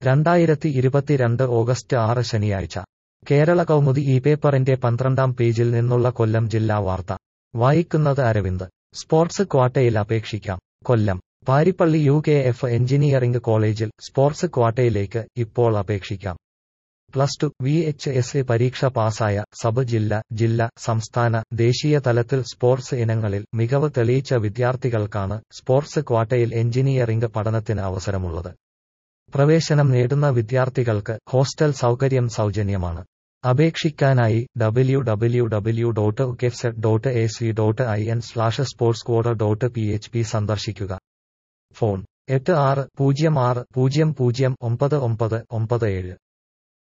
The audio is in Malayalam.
രണ്ടായിരത്തി ഇരുപത്തിരണ്ട് ഓഗസ്റ്റ് ആറ് ശനിയാഴ്ച കേരള കൗമുദി ഈ പേപ്പറിന്റെ പന്ത്രണ്ടാം പേജിൽ നിന്നുള്ള കൊല്ലം ജില്ലാ വാർത്ത വായിക്കുന്നത് അരവിന്ദ് സ്പോർട്സ് ക്വാട്ടയിൽ അപേക്ഷിക്കാം Kollam Paripally U K F engineering കോളേജിൽ സ്പോർട്സ് ക്വാട്ടയിലേക്ക് ഇപ്പോൾ അപേക്ഷിക്കാം plus two V H S പരീക്ഷ പാസായ സബ് ജില്ല ജില്ല സംസ്ഥാന ദേശീയ തലത്തിൽ സ്പോർട്സ് ഇനങ്ങളിൽ മികവ് തെളിയിച്ച വിദ്യാർത്ഥികൾക്കാണ് സ്പോർട്സ് ക്വാട്ടയിൽ എഞ്ചിനീയറിംഗ് പഠനത്തിന് അവസരമുള്ളത് പ്രവേശനം നേടുന്ന വിദ്യാർത്ഥികൾക്ക് ഹോസ്റ്റൽ സൗകര്യം സൗജന്യമാണ് അപേക്ഷിക്കാനായി ഡബ്ല്യു ഡബ്ല്യു ഡബ്ല്യു ഡോട്ട് കെഫ്സെറ്റ് dot A C dot I N slash sports code dot P H P സന്ദർശിക്കുക ഫോൺ എട്ട് ആറ് പൂജ്യം ആറ് പൂജ്യം പൂജ്യം ഒമ്പത് ഒമ്പത് ഒമ്പത് ഏഴ്